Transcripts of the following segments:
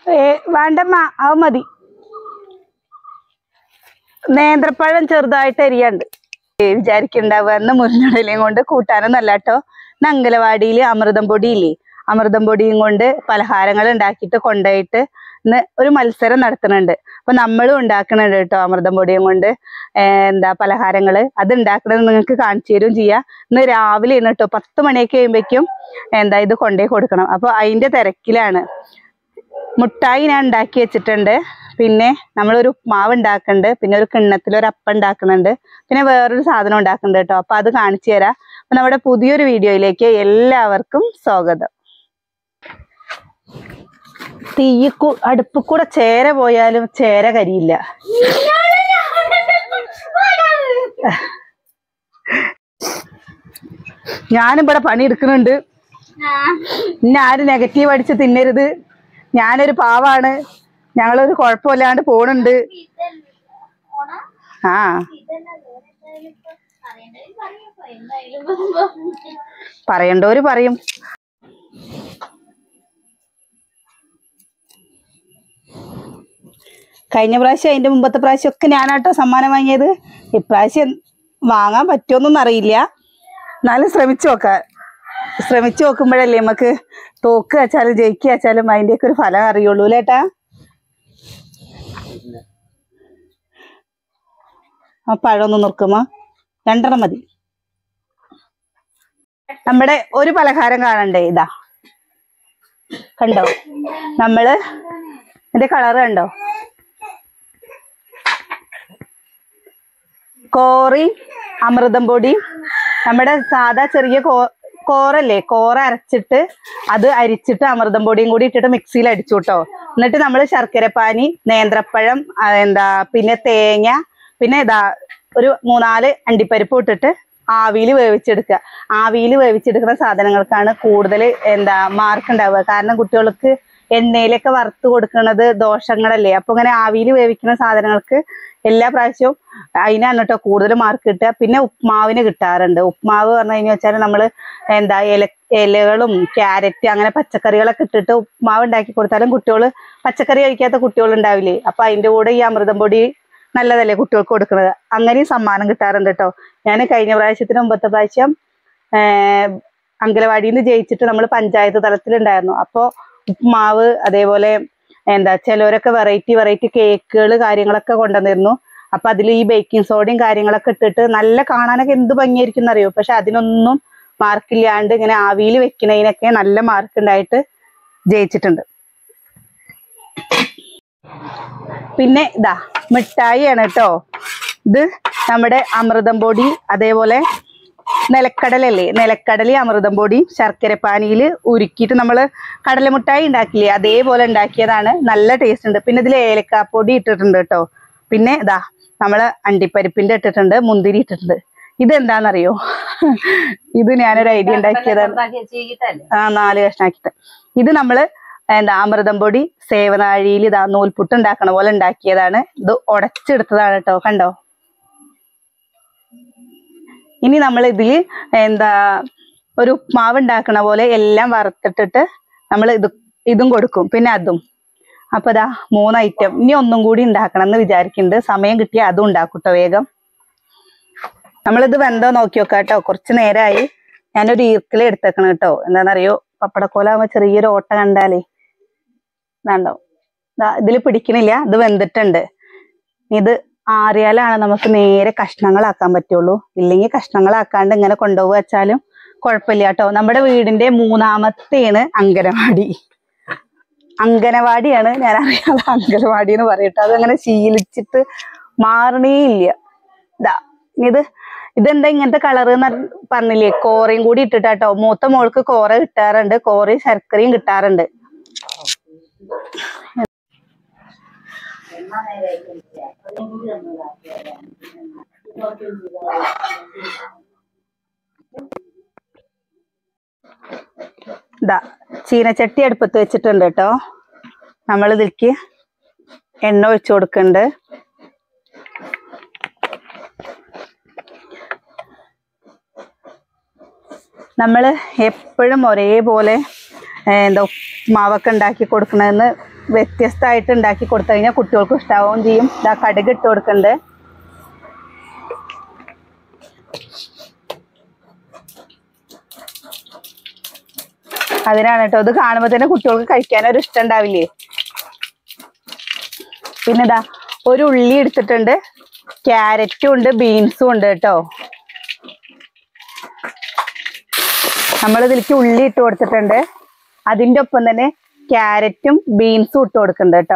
ഏ വേണ്ടമ്മ അത് മതി നേന്ത്രപ്പഴം ചെറുതായിട്ട് എരിയാണ്ട് ഏ, വിചാരിക്കണ്ടാവുക എന്ന് മുരിഞ്ഞടയിലേയും കൊണ്ട് കൂട്ടാനൊന്നും അല്ല കേട്ടോ ഇന്ന് അങ്കലവാടിയിൽ അമൃതം പൊടിയില്ലേ അമൃതം പൊടിയും കൊണ്ട് പലഹാരങ്ങൾ ഉണ്ടാക്കിയിട്ട് കൊണ്ടുപോയിട്ട് ഇന്ന് ഒരു മത്സരം നടത്തുന്നുണ്ട് അപ്പൊ നമ്മളും ഉണ്ടാക്കുന്നുണ്ട് കേട്ടോ അമൃതം പൊടിയും കൊണ്ട് ഏ, എന്താ പലഹാരങ്ങള് അത് ഉണ്ടാക്കണത് നിങ്ങൾക്ക് കാണിച്ചു തരും ചെയ്യാം ഇന്ന് രാവിലെ ആണ് കേട്ടോ പത്ത് മണിയൊക്കെ കഴിയുമ്പോഴേക്കും എന്താ ഇത് കൊണ്ടുപോയി കൊടുക്കണം അപ്പൊ അതിന്റെ തിരക്കിലാണ് മുട്ടായി ഞാൻ ഉണ്ടാക്കി വെച്ചിട്ടുണ്ട് പിന്നെ നമ്മളൊരു ഉപ്മാവ് ഉണ്ടാക്കുന്നുണ്ട് പിന്നെ ഒരു കിണ്ണത്തിൽ ഒരു അപ്പം ഉണ്ടാക്കുന്നുണ്ട് പിന്നെ വേറൊരു സാധനം ഉണ്ടാക്കുന്നുണ്ട് കേട്ടോ അപ്പൊ അത് കാണിച്ചു തരാം അപ്പൊ നമ്മുടെ പുതിയൊരു വീഡിയോയിലേക്ക് എല്ലാവർക്കും സ്വാഗതം തീയക്കു അടുപ്പ് കൂടെ ചേര പോയാലും ചേര കരിയില്ല ഞാനും ഇവിടെ പണിയെടുക്കുന്നുണ്ട് ഇന്നെ ആരും നെഗറ്റീവ് അടിച്ച് തിന്നരുത് ഞാനൊരു പാവാണ് ഞങ്ങളൊരു കുഴപ്പമില്ലാണ്ട് പോണുണ്ട് ആ പറയണ്ടോര് പറയും കഴിഞ്ഞ പ്രാവശ്യം അതിന്റെ മുമ്പത്തെ പ്രാവശ്യം ഒക്കെ ഞാനാട്ടോ സമ്മാനം വാങ്ങിയത് ഇപ്രാവശ്യം വാങ്ങാൻ പറ്റുമോന്നൊന്നും അറിയില്ല എന്നാലും ശ്രമിച്ചു നോക്കാം ശ്രമിച്ചു നോക്കുമ്പോഴല്ലേ നമുക്ക് തോക്ക് വെച്ചാലും ജയിക്കുക വെച്ചാലും അതിന്റെയൊക്കെ ഒരു ഫലം അറിയുള്ളൂ അല്ലേട്ടാ ആ പഴം ഒന്ന് നുറുക്കുമോ രണ്ടെണ്ണം മതി നമ്മുടെ ഒരു പലഹാരം കാണണ്ടേ ഇതാ കണ്ടോ നമ്മള് ഇതിന്റെ കളറ് കണ്ടോ കോറി അമൃതം പൊടി നമ്മുടെ സാധാ ചെറിയ കോ കോറല്ലേ കോറ അരച്ചിട്ട് അത് അരിച്ചിട്ട് അമൃതം പൊടിയും കൂടി ഇട്ടിട്ട് മിക്സിയിൽ അടിച്ചു കേട്ടോ എന്നിട്ട് നമ്മൾ ശർക്കരപ്പാനി നേന്ത്രപ്പഴം ആ, എന്താ പിന്നെ തേങ്ങ പിന്നെ ഇതാ ഒരു മൂന്നാല് അണ്ടിപ്പരിപ്പ് ഇട്ടിട്ട് ആവിയിൽ വേവിച്ചെടുക്കുക ആവിയിൽ വേവിച്ചെടുക്കുന്ന സാധനങ്ങൾക്കാണ് കൂടുതൽ എന്താ മാർക്ക് ഉണ്ടാവുക കാരണം കുട്ടികൾക്ക് എണ്ണയിലൊക്കെ വറുത്ത് കൊടുക്കുന്നത് ദോഷങ്ങളല്ലേ അപ്പൊ ഇങ്ങനെ ആവിയിൽ വേവിക്കുന്ന സാധനങ്ങൾക്ക് എല്ലാ പ്രാവശ്യവും അതിനാണ് കേട്ടോ കൂടുതൽ മാർക്ക് കിട്ടുക പിന്നെ ഉപ്മാവിന് കിട്ടാറുണ്ട് ഉപ്മാവ് പറഞ്ഞു കഴിഞ്ഞാൽ വെച്ചാൽ നമ്മൾ എന്താ ഇല ഇലകളും ക്യാരറ്റ് അങ്ങനെ പച്ചക്കറികളൊക്കെ ഇട്ടിട്ട് ഉപ്മാവ് ഉണ്ടാക്കി കൊടുത്താലും കുട്ടികൾ പച്ചക്കറി കഴിക്കാത്ത കുട്ടികൾ ഉണ്ടാവില്ലേ അപ്പൊ അതിന്റെ കൂടെ ഈ അമൃതം പൊടി നല്ലതല്ലേ കുട്ടികൾക്ക് കൊടുക്കുന്നത് അങ്ങനെയും സമ്മാനം കിട്ടാറുണ്ട് കേട്ടോ ഞാൻ കഴിഞ്ഞ പ്രാവശ്യത്തിന് മുമ്പത്തെ പ്രാവശ്യം ആഹ് അങ്കലവാടിയിൽ നിന്ന് ജയിച്ചിട്ട് നമ്മൾ പഞ്ചായത്ത് തലത്തിലുണ്ടായിരുന്നു അപ്പോൾ ഉപ്മാവ് അതേപോലെ എന്താ ചിലവരൊക്കെ വെറൈറ്റി വെറൈറ്റി കേക്കുകൾ കാര്യങ്ങളൊക്കെ കൊണ്ടുവന്നിരുന്നു അപ്പൊ അതിൽ ഈ ബേക്കിംഗ് സോഡയും കാര്യങ്ങളൊക്കെ ഇട്ടിട്ട് നല്ല കാണാനൊക്കെ എന്ത് ഭംഗിയായിരിക്കും എന്നറിയോ പക്ഷെ അതിനൊന്നും മാർക്കില്ലാണ്ട് ഇങ്ങനെ ആവിയിൽ വെക്കുന്നതിനൊക്കെ നല്ല മാർക്ക് ഉണ്ടായിട്ട് ജയിച്ചിട്ടുണ്ട് പിന്നെ ഇതാ മിഠായിയാണ് കേട്ടോ ഇത് നമ്മുടെ അമൃതം പൊടി അതേപോലെ നിലക്കടലല്ലേ നിലക്കടലി അമൃതം പൊടി ശർക്കരപ്പാനിയിൽ ഉരുക്കിയിട്ട് നമ്മൾ കടലമുട്ടായി ഉണ്ടാക്കില്ലേ അതേപോലെ ഉണ്ടാക്കിയതാണ് നല്ല ടേസ്റ്റ് ഉണ്ട് പിന്നെ ഇതിൽ ഏലക്കാപ്പൊടി ഇട്ടിട്ടുണ്ട് കേട്ടോ പിന്നെ ഇതാ നമ്മൾ അണ്ടിപ്പരിപ്പിന്റെ ഇട്ടിട്ടുണ്ട് മുന്തിരി ഇട്ടിട്ടുണ്ട് ഇതെന്താണെന്നറിയോ ഇത് ഞാനൊരു ഐഡിയ ഉണ്ടാക്കിയതാണ് ആ നാല് കഷ്ണാക്കിട്ട് ഇത് നമ്മള് എന്താ അമൃതം പൊടി സേവനാഴിയിൽ ഇതാ നൂൽപുട്ട് ഉണ്ടാക്കണ പോലെ ഉണ്ടാക്കിയതാണ് ഇത് ഉടച്ചെടുത്തതാണ് കേട്ടോ കണ്ടോ ഇനി നമ്മൾ ഇതില് എന്താ ഒരു ഉപ്മാവ് ഉണ്ടാക്കണ പോലെ എല്ലാം വറുത്തിട്ടിട്ട് നമ്മൾ ഇത് ഇതും കൊടുക്കും പിന്നെ അതും അപ്പൊ ഇതാ മൂന്ന് ഐറ്റം ഇനി ഒന്നും കൂടി ഉണ്ടാക്കണം എന്ന് വിചാരിക്കുന്നുണ്ട് സമയം കിട്ടിയാൽ അതും ഉണ്ടാക്കും ട്ടോ വേഗം നമ്മളിത് വെന്തോ നോക്കി നോക്കാം കേട്ടോ കുറച്ച് നേരമായി ഞാനൊരു ഈർക്കില എടുത്തേക്കണം കേട്ടോ എന്താണെന്നറിയോ പപ്പടക്കോലാകുമ്പോ ചെറിയൊരു ഓട്ട കണ്ടാലേ ഇതാണ്ടോ ഇതിൽ പിടിക്കണില്ല ഇത് വെന്തിട്ടുണ്ട് ഇത് ആറിയാലാണ് നമുക്ക് നേരെ കഷ്ണങ്ങളാക്കാൻ പറ്റുള്ളൂ ഇല്ലെങ്കിൽ കഷ്ണങ്ങളാക്കാണ്ട് ഇങ്ങനെ കൊണ്ടുപോകുക വെച്ചാലും കുഴപ്പമില്ല കേട്ടോ നമ്മുടെ വീടിന്റെ മൂന്നാമത്തെയാണ് അങ്കനവാടി അങ്കനവാടിയാണ് ഞാൻ അറിയാതെ അങ്കനവാടി എന്ന് പറയട്ടോ അതങ്ങനെ ശീലിച്ചിട്ട് മാറണേ ഇല്ല ഇതാ ഇത് ഇതെന്താ ഇങ്ങനത്തെ കളർ പറഞ്ഞില്ലേ കോറയും കൂടി ഇട്ടിട്ടാട്ടോ മൂത്ത മോൾക്ക് കോറ കിട്ടാറുണ്ട് കോറയും ശർക്കരയും കിട്ടാറുണ്ട് ഇതാ ചീനച്ചട്ടി അടുപ്പത്ത് വെച്ചിട്ടുണ്ട് കേട്ടോ നമ്മൾ ഇതിലേക്ക് എണ്ണ ഒഴിച്ചു കൊടുക്കുന്നുണ്ട് നമ്മൾ എപ്പോഴും ഒരേപോലെ ഏ, എന്താ മാവൊക്കെ ഉണ്ടാക്കി കൊടുക്കണമെന്ന് വ്യത്യസ്തമായിട്ട് ഉണ്ടാക്കി കൊടുത്തു കഴിഞ്ഞാൽ കുട്ടികൾക്കും ഇഷ്ടാവുകയും ചെയ്യും ഇതാ കടുക് ഇട്ട് കൊടുക്കുന്നുണ്ട് അതിനാണ് കേട്ടോ ഇത് കാണുമ്പോൾ തന്നെ കുട്ടികൾക്ക് കഴിക്കാനൊരു ഇഷ്ടം ഉണ്ടാവില്ലേ പിന്നെ ഇതാ ഒരു ഉള്ളി എടുത്തിട്ടുണ്ട് ക്യാരറ്റും ഉണ്ട് ബീൻസും ഉണ്ട് കേട്ടോ നമ്മൾ ഇതിലേക്ക് ഉള്ളി ഇട്ട് കൊടുത്തിട്ടുണ്ട് അതിന്റെ ഒപ്പം തന്നെ ക്യാരറ്റും ബീൻസും ഇട്ട് കൊടുക്കുന്നുണ്ട് കേട്ടോ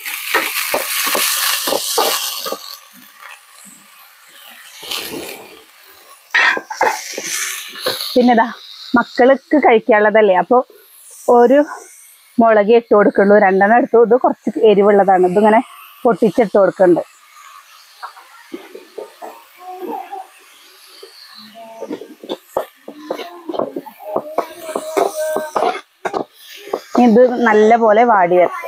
പിന്നെ ഇതാ മക്കൾക്ക് കഴിക്കാനുള്ളതല്ലേ അപ്പൊ ഒരു മുളക് ഇട്ട് കൊടുക്കുള്ളൂ രണ്ടെണ്ണം എടുത്തു ഇത് കുറച്ച് എരിവുള്ളതാണ് ഇതിങ്ങനെ പൊട്ടിച്ചിട്ട് കൊടുക്കുന്നുണ്ട് ഇത് നല്ല പോലെ വാടി വരട്ടെ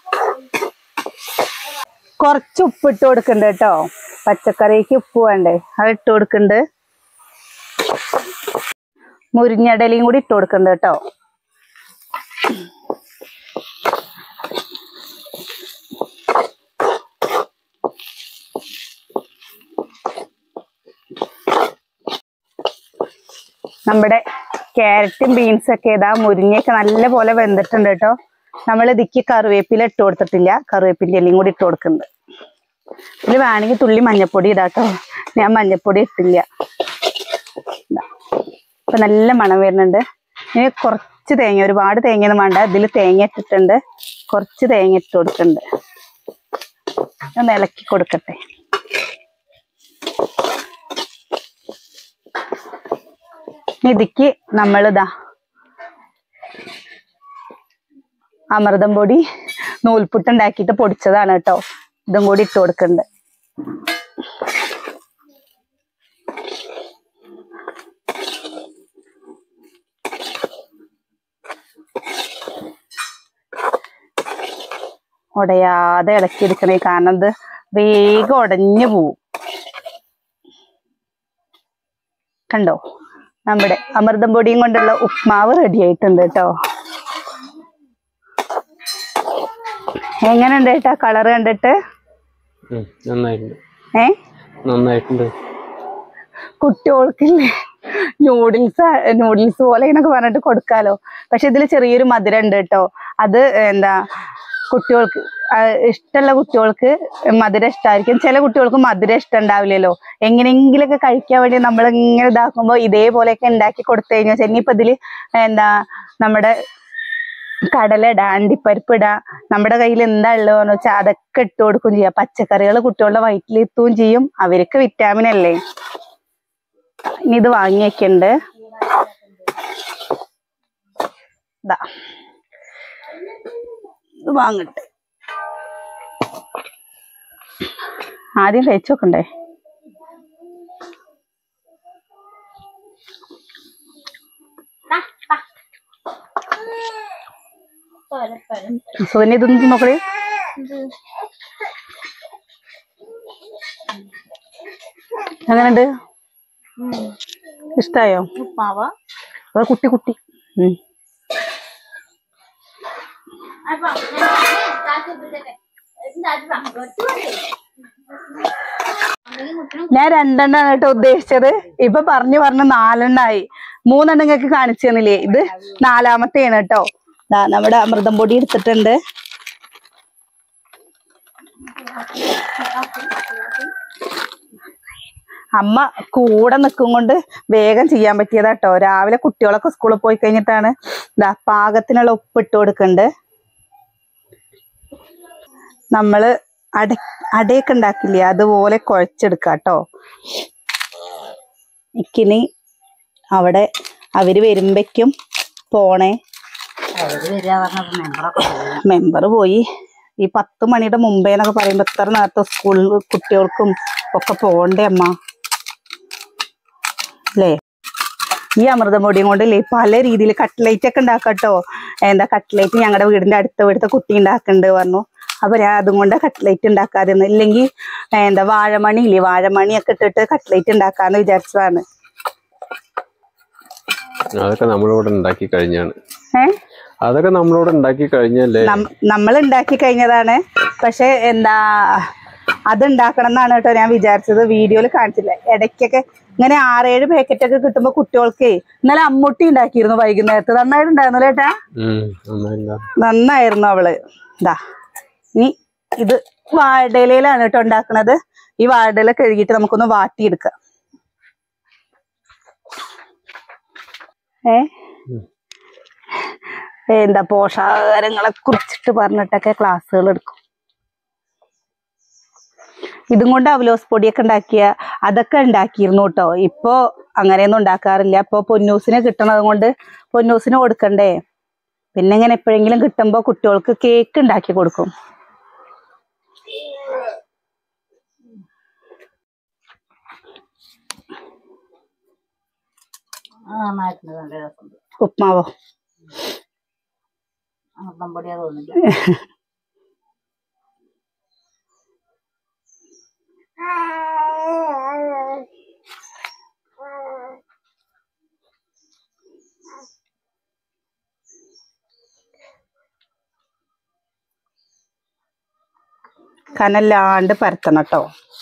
കുറച്ച് ഉപ്പ് ഇട്ട് കൊടുക്കുന്നുണ്ട് കേട്ടോ പച്ചക്കറിക്ക് ഉപ്പ് വേണ്ടേ അത് ഇട്ട് കൊടുക്കുന്നുണ്ട് മുരിഞ്ഞടലയും കൂടി ഇട്ട് കൊടുക്കുന്നുണ്ട് കേട്ടോ നമ്മുടെ ക്യാരറ്റും ബീൻസും ഒക്കെ ഇതാ മുരിങ്ങയൊക്കെ നല്ല പോലെ വെന്തിട്ടുണ്ട് കേട്ടോ നമ്മൾ ഇതിക്ക് കറിവേപ്പില ഇട്ട് കൊടുത്തിട്ടില്ല കറിവേപ്പിൻ്റെ ഇലയും കൂടി ഇട്ട് കൊടുക്കുന്നുണ്ട് ഇതിൽ വേണമെങ്കിൽ തുള്ളി മഞ്ഞപ്പൊടി ഇടാട്ടോ ഞാൻ മഞ്ഞപ്പൊടി ഇട്ടില്ല ഇതാ. ഇപ്പൊ നല്ല മണം വരുന്നുണ്ട് ഇനി കുറച്ച് തേങ്ങ ഒരുപാട് തേങ്ങയൊന്നും വേണ്ട ഇതിൽ തേങ്ങ ഇട്ടിട്ടുണ്ട് കുറച്ച് തേങ്ങ ഇട്ട് കൊടുക്കുന്നുണ്ട് ഒന്ന് ഇളക്കി കൊടുക്കട്ടെ ഇതിക്ക് നമ്മളിതാ അമൃതം പൊടി നൂൽപുട്ട് ഉണ്ടാക്കിയിട്ട് പൊടിച്ചതാണ് കേട്ടോ ഇതും കൂടി ഇട്ട് കൊടുക്കുന്നുണ്ട് ഉടയാതെ ഇളക്കിയെടുക്കണേ കാരണം ഇത് വേഗം ഉടഞ്ഞു പോവും കണ്ടോ നമ്മുടെ അമൃതം പൊടിയും കൊണ്ടുള്ള ഉപ്മാവ് റെഡി ആയിട്ടുണ്ട് കേട്ടോ എങ്ങനെയുണ്ട് കേട്ടാ കളർ കണ്ടിട്ട് ഉം, നന്നായിട്ടുണ്ട് ഏ നന്നായിട്ടുണ്ട് കുട്ടികൾക്കില്ലേ നൂഡിൽസ് നൂഡിൽസ് പോലെ എന്നൊക്കെ പറഞ്ഞിട്ട് കൊടുക്കാലോ പക്ഷെ ഇതിൽ ചെറിയൊരു മധുരം ഉണ്ട് കേട്ടോ അത് എന്താ കുട്ടികൾക്ക് ആ, ഇഷ്ടമുള്ള കുട്ടികൾക്ക് മധുരം ഇഷ്ടമായിരിക്കും ചില കുട്ടികൾക്ക് മധുരം ഇഷ്ടം ഉണ്ടാവില്ലല്ലോ എങ്ങനെയെങ്കിലൊക്കെ കഴിക്കാൻ വേണ്ടി നമ്മൾ ഇങ്ങനെ ഇതാക്കുമ്പോൾ ഇതേപോലെയൊക്കെ ഉണ്ടാക്കി കൊടുത്തു കഴിഞ്ഞാൽ ഇനിയിപ്പോ ഇതില് എന്താ നമ്മുടെ കടല ഇടാ അണ്ടിപ്പരിപ്പ് ഇടാ നമ്മുടെ കയ്യിൽ എന്താ ഉള്ളതെന്ന് വെച്ചാൽ അതൊക്കെ ഇട്ട് കൊടുക്കും ചെയ്യാം പച്ചക്കറികൾ കുട്ടികളുടെ വയറ്റിലെത്തുകയും ചെയ്യും അവർക്ക് വിറ്റാമിൻ അല്ലേ ഇനി ഇത് വാങ്ങി വെക്കണ്ട് ഇതാ ഇത് വാങ്ങട്ടെ ആദ്യം കഴിച്ചു നോക്കണ്ടേ സുകന്യ ഇതൊന്നും നോക്കണേ എങ്ങനെയുണ്ട് ഇഷ്ടായോ ഉപ്മാവ് അത് കുട്ടി കുട്ടി ഉം. ഞാൻ രണ്ടെണ്ണാണ് കേട്ടോ ഉദ്ദേശിച്ചത് ഇപ്പൊ പറഞ്ഞു പറഞ്ഞു നാലെണ്ണായി മൂന്നെണ്ണം നിങ്ങൾക്ക് കാണിച്ചു തന്നില്ലേ ഇത് നാലാമത്തെയാണ് കേട്ടോ ദാ നമ്മുടെ അമൃതം പൊടി എടുത്തിട്ടുണ്ട് അമ്മ കൂടെ നിൽക്കും കൊണ്ട് വേഗം ചെയ്യാൻ പറ്റിയതാ കേട്ടോ രാവിലെ കുട്ടികളൊക്കെ സ്കൂളിൽ പോയി കഴിഞ്ഞിട്ടാണ് ദാ പാകത്തിനുള്ള ഉപ്പ് ഇട്ട് കൊടുക്കുന്നുണ്ട് നമ്മള് അട അടയൊക്കെ ഉണ്ടാക്കില്ലേ അതുപോലെ കുഴച്ചെടുക്കുക കേട്ടോ ഇക്കിനി അവിടെ അവര് വരുമ്പേക്കും പോണേ അവര് വരിക പറഞ്ഞത് മെമ്പറൊക്കെ പോയി മെമ്പർ പോയി ഈ പത്ത് മണിയുടെ മുമ്പേ എന്നൊക്കെ പറയുമ്പോ എത്ര നേരത്തെ സ്കൂളിൽ കുട്ടികൾക്കും ഒക്കെ പോണ്ടേ അമ്മ അല്ലേ ഈ അമൃതം പൊടിയും കൊണ്ടല്ലേ പല രീതിയിൽ കട്ട്ലേറ്റ് ഒക്കെ ഉണ്ടാക്കട്ടോ എന്താ കട്ട്ലേറ്റ് ഞങ്ങളുടെ വീടിന്റെ അടുത്ത വീടുത്തെ കുട്ടി ഉണ്ടാക്കുന്നുണ്ട് പറഞ്ഞു അപ്പൊ ഞാൻ അതും കൊണ്ട് കട്ട്ലേറ്റ് ഉണ്ടാക്കാതിരുന്നു ഇല്ലെങ്കിൽ എന്താ വാഴമണി ഇല്ലേ വാഴമണിയൊക്കെ ഇട്ടിട്ട് കട്ട്ലേറ്റ് ഉണ്ടാക്കാന്ന് വിചാരിച്ചതാണ് അതൊക്കെ നമ്മളിവിടെ ഉണ്ടാക്കി കഴിഞ്ഞാണ് ഏഹ് അതൊക്കെ നമ്മളോട് ഉണ്ടാക്കി കഴിഞ്ഞല്ലേ നമ്മൾ ഉണ്ടാക്കി കഴിഞ്ഞതാണ് പക്ഷെ എന്താ അത് ഉണ്ടാക്കണം എന്നാണ് കേട്ടോ ഞാൻ വിചാരിച്ചത് വീഡിയോയിൽ കാണിച്ചില്ല ഇടയ്ക്കൊക്കെ ഇങ്ങനെ ആറേഴ് പാക്കറ്റ് ഒക്കെ കിട്ടുമ്പോ കുട്ടികൾക്ക് ഇന്നലെ അമ്മുട്ടി ഉണ്ടാക്കിയിരുന്നു വൈകുന്നേരത്ത് നന്നായിട്ടുണ്ടായിരുന്നു ചേട്ടാ ഉം നന്നായില്ല നന്നായിരുന്നു അവള് ഇതാ ഇനി ഇത് വാഴയിലാണ് കേട്ടോ ഉണ്ടാക്കണത് ഈ വാഴയില കഴുകിയിട്ട് നമുക്കൊന്ന് വാട്ടിയെടുക്കാം ഏ ഉം. എന്താ പോഷകാഹാരങ്ങളെ കുറിച്ചിട്ട് പറഞ്ഞിട്ടൊക്കെ ക്ലാസ്സുകൾ എടുക്കും ഇതും കൊണ്ട് അവലോസ് പൊടിയൊക്കെ ഉണ്ടാക്കിയ അതൊക്കെ ഉണ്ടാക്കിയിരുന്നു കേട്ടോ ഇപ്പോ അങ്ങനെയൊന്നും ഉണ്ടാക്കാറില്ല ഇപ്പൊ പൊന്നൂസിനെ കിട്ടണത് കൊണ്ട് പൊന്നൂസിന് കൊടുക്കണ്ടേ പിന്നെ ഇങ്ങനെ എപ്പോഴെങ്കിലും കിട്ടുമ്പോ കുട്ടികൾക്ക് കേക്ക് ഉണ്ടാക്കി കൊടുക്കും ആ നന്നായിട്ടുണ്ട് നല്ല രസമുണ്ട് ഉപ്മാവോ അമൃതം പൊടിയാ തോന്നില്ല കനല്ലാണ്ട് പരത്തണം കേട്ടോ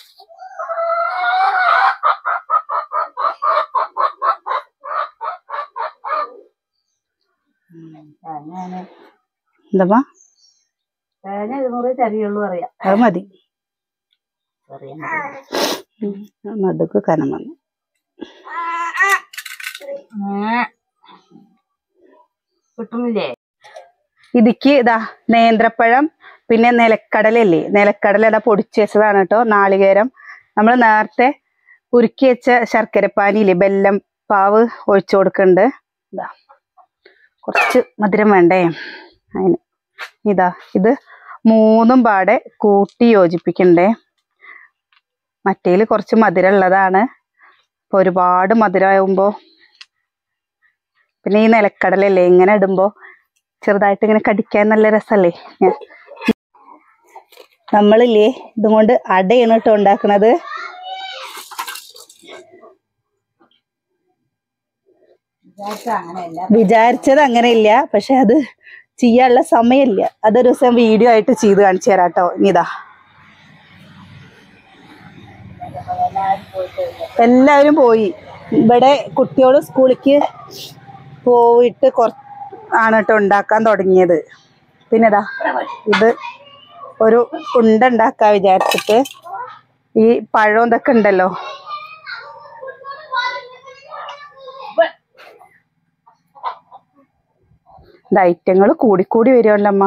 തേങ്ങ ഞാന് എന്താ തേങ്ങ ഇരുന്നൂറ് ചരിയുള്ളൂ അറിയാം അത് മതി അറിയാം നടുക്ക് കനം വന്നു കിട്ടുന്നില്ലേ ഇതിക്ക് ഇതാ നേന്ത്രപ്പഴം പിന്നെ നിലക്കടലല്ലേ നിലക്കടല ഇതാ പൊടിച്ചു വെച്ചതാണ് കേട്ടോ നാളികേരം നമ്മൾ നേരത്തെ ഉരുക്കി വെച്ച ശർക്കരപ്പാനിയില്ലേ ബെല്ലം പാവ് ഒഴിച്ചു കൊടുക്കുന്നുണ്ട് ഇതാ കുറച്ച് മധുരം വേണ്ടേ അതിന് ഇതാ ഇത് മൂന്നും പാടെ കൂട്ടി യോജിപ്പിക്കണ്ടേ മറ്റേൽ കുറച്ച് മധുരം ഉള്ളതാണ് ഇപ്പൊ ഒരുപാട് മധുരമാകുമ്പോ പിന്നെ ഈ നിലക്കടലല്ലേ ഇങ്ങനെ ഇടുമ്പോ ചെറുതായിട്ട് ഇങ്ങനെ കടിക്കാൻ നല്ല രസല്ലേ ഞാൻ നമ്മളില്ലേ ഇതും കൊണ്ട് അടയാണ് കേട്ടോ ഉണ്ടാക്കണത് വിചാരിച്ച അങ്ങനെയല്ല വിചാരിച്ചത് അങ്ങനെയില്ല പക്ഷെ അത് ചെയ്യാനുള്ള സമയമില്ല അതൊരു ദിവസം വീഡിയോ ആയിട്ട് ചെയ്ത് കാണിച്ചു തരാം കേട്ടോ ഇനിതാ എല്ലാവരും പോയി ഇവിടെ കുട്ടിയോട് സ്കൂളിലേക്ക് പോയിട്ട് കുറ ആണ് കേട്ടോ ഉണ്ടാക്കാൻ തുടങ്ങിയത് പിന്നെ ഇതാ ഇത് ഒരു ഉണ്ട ഉണ്ടാക്കാൻ വിചാരിച്ചിട്ട് ഈ പഴം ഇതൊക്കെ ഉണ്ടല്ലോ ഇത് ഐറ്റങ്ങൾ കൂടിക്കൂടി വരുമല്ലമ്മ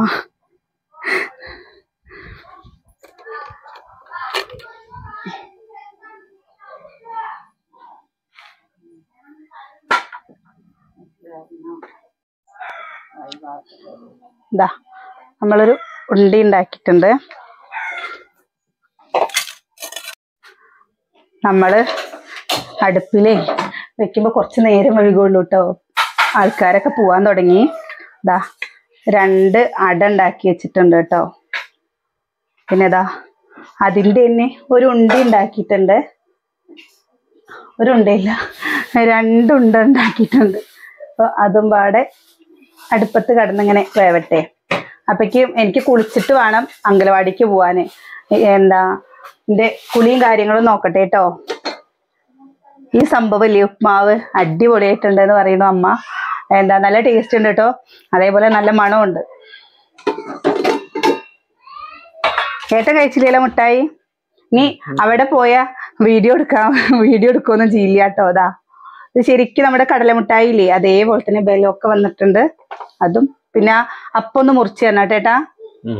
ഇതാ നമ്മളൊരു ഉണ്ടി ഉണ്ടാക്കിയിട്ടുണ്ട് നമ്മള് അടുപ്പിലേ വെക്കുമ്പോ കുറച്ച് നേരം വഴുകുള്ളൂ കേട്ടോ ആൾക്കാരൊക്കെ പോവാൻ തുടങ്ങി ഇതാ രണ്ട് അട ഉണ്ടാക്കി വെച്ചിട്ടുണ്ട് കേട്ടോ പിന്നെ ഇതാ അതിൻ്റെ തന്നെ ഒരു ഉണ്ടി ഉണ്ടാക്കിയിട്ടുണ്ട് ഒരു ഉണ്ടയില്ല രണ്ടുണ്ട ഉണ്ടാക്കിയിട്ടുണ്ട് അപ്പോൾ അതും പാടെ അടുപ്പത്ത് കിടന്നിങ്ങനെ വേവട്ടെ അപ്പോഴേക്കും എനിക്ക് കുളിച്ചിട്ട് വേണം അങ്കലവാടിക്ക് പോവാന് എന്താ എൻ്റെ കുളിയും കാര്യങ്ങളും നോക്കട്ടെ കേട്ടോ ഈ സംഭവമില്ലേ ഉപ്മാവ് അടിപൊളിയായിട്ടുണ്ട് എന്ന് പറയുന്നു അമ്മ എന്താ നല്ല ടേസ്റ്റ് ഉണ്ട് കേട്ടോ അതേപോലെ നല്ല മണമുണ്ട് ഏട്ടൻ കഴിച്ചില്ലല്ലോ മുട്ടായി നീ അവിടെ പോയ വീഡിയോ എടുക്കാം വീഡിയോ എടുക്കുകയൊന്നും ചെയ്യില്ല കേട്ടോ അതാ ഇത് ശരിക്കും നമ്മുടെ കടലമുട്ടായി ഇല്ലേ അതേപോലെ തന്നെ ബലമൊക്കെ വന്നിട്ടുണ്ട് അതും പിന്നെ അപ്പം ഒന്ന് മുറിച്ച് തരണം കേട്ടാ ഉം.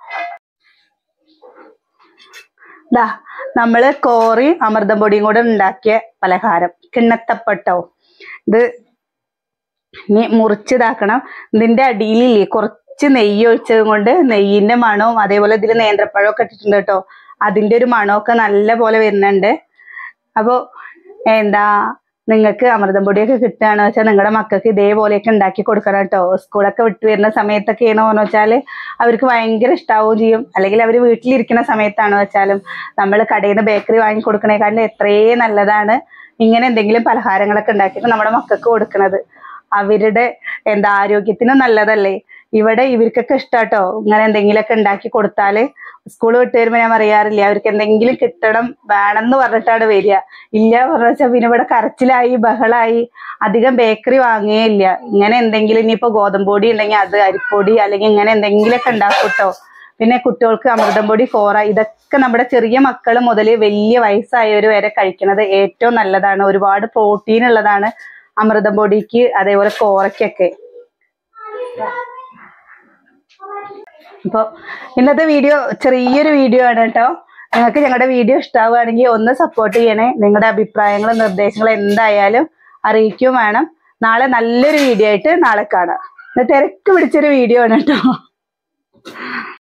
ദാ നമ്മള് കോറി അമൃതം പൊടിയും കൂടെ ഉണ്ടാക്കിയ പലഹാരം കിണ്ണത്തപ്പട്ടോ ഇത് ഇനി മുറിച്ചിതാക്കണം ഇതിന്റെ അടിയിലില്ലേ കുറച്ച് നെയ്യ് ഒഴിച്ചത് കൊണ്ട് നെയ്യിന്റെ മണവും അതേപോലെ ഇതിൽ നേന്ത്രപ്പഴമൊക്കെ ഇട്ടിട്ടുണ്ട് കേട്ടോ അതിന്റെ ഒരു മണമൊക്കെ നല്ല പോലെ വരുന്നുണ്ട് അപ്പോ എന്താ നിങ്ങൾക്ക് അമൃതം പൊടിയൊക്കെ കിട്ടുകയാണെന്ന് വെച്ചാൽ നിങ്ങളുടെ മക്കൾക്ക് ഇതേപോലെയൊക്കെ ഉണ്ടാക്കി കൊടുക്കണം കേട്ടോ സ്കൂളൊക്കെ വിട്ട് വരുന്ന സമയത്തൊക്കെയാണോ എന്ന് വെച്ചാൽ അവർക്ക് ഭയങ്കര ഇഷ്ടാവുകയും ചെയ്യും അല്ലെങ്കിൽ അവർ വീട്ടിലിരിക്കുന്ന സമയത്താണോ വെച്ചാലും നമ്മൾ കടയിൽ നിന്ന് ബേക്കറി വാങ്ങി കൊടുക്കണേക്കാളും എത്രയേ നല്ലതാണ് ഇങ്ങനെ എന്തെങ്കിലും പലഹാരങ്ങളൊക്കെ ഉണ്ടാക്കിയിട്ട് നമ്മുടെ മക്കൾക്ക് കൊടുക്കുന്നത് അവരുടെ എന്താ ആരോഗ്യത്തിനും നല്ലതല്ലേ ഇവിടെ ഇവർക്കൊക്കെ ഇഷ്ടാട്ടോ ഇങ്ങനെ എന്തെങ്കിലുമൊക്കെ ഉണ്ടാക്കി കൊടുത്താല് സ്കൂൾ വിട്ട് വരുമ്പോ ഞാൻ പറയാറില്ല അവർക്ക് എന്തെങ്കിലും കിട്ടണം വേണമെന്ന് പറഞ്ഞിട്ടാണ് വരിക ഇല്ല പറഞ്ഞാ പിന്നെ ഇവിടെ കരച്ചിലായി ബഹളായി അധികം ബേക്കറി വാങ്ങുകയേ ഇല്ല ഇങ്ങനെ എന്തെങ്കിലും ഇനിയിപ്പോ ഗോതമ്പ് പൊടി ഉണ്ടെങ്കിൽ അത് അരിപ്പൊടി അല്ലെങ്കിൽ ഇങ്ങനെ എന്തെങ്കിലുമൊക്കെ ഉണ്ടാക്കൂട്ടോ പിന്നെ കുട്ടികൾക്ക് അമൃതം പൊടി കോറ ഇതൊക്കെ നമ്മുടെ ചെറിയ മക്കൾ മുതൽ വലിയ വയസ്സായവർ വരെ കഴിക്കുന്നത് ഏറ്റവും നല്ലതാണ് ഒരുപാട് പ്രോട്ടീൻ ഉള്ളതാണ് അമൃതം പൊടിക്ക് അതേപോലെ കോറയ്ക്കൊക്കെ അപ്പോൾ ഇന്നത്തെ വീഡിയോ ചെറിയൊരു വീഡിയോ ആണ് കേട്ടോ നിങ്ങൾക്ക് ഞങ്ങളുടെ വീഡിയോ ഇഷ്ടമാവുകയാണെങ്കിൽ ഒന്ന് സപ്പോർട്ട് ചെയ്യണേ നിങ്ങളുടെ അഭിപ്രായങ്ങളും നിർദ്ദേശങ്ങളും എന്തായാലും അറിയിക്കുകയും വേണം നാളെ നല്ലൊരു വീഡിയോ ആയിട്ട് നാളെ കാണാം ഇത് തിരക്ക് പിടിച്ചൊരു വീഡിയോ ആണ് കേട്ടോ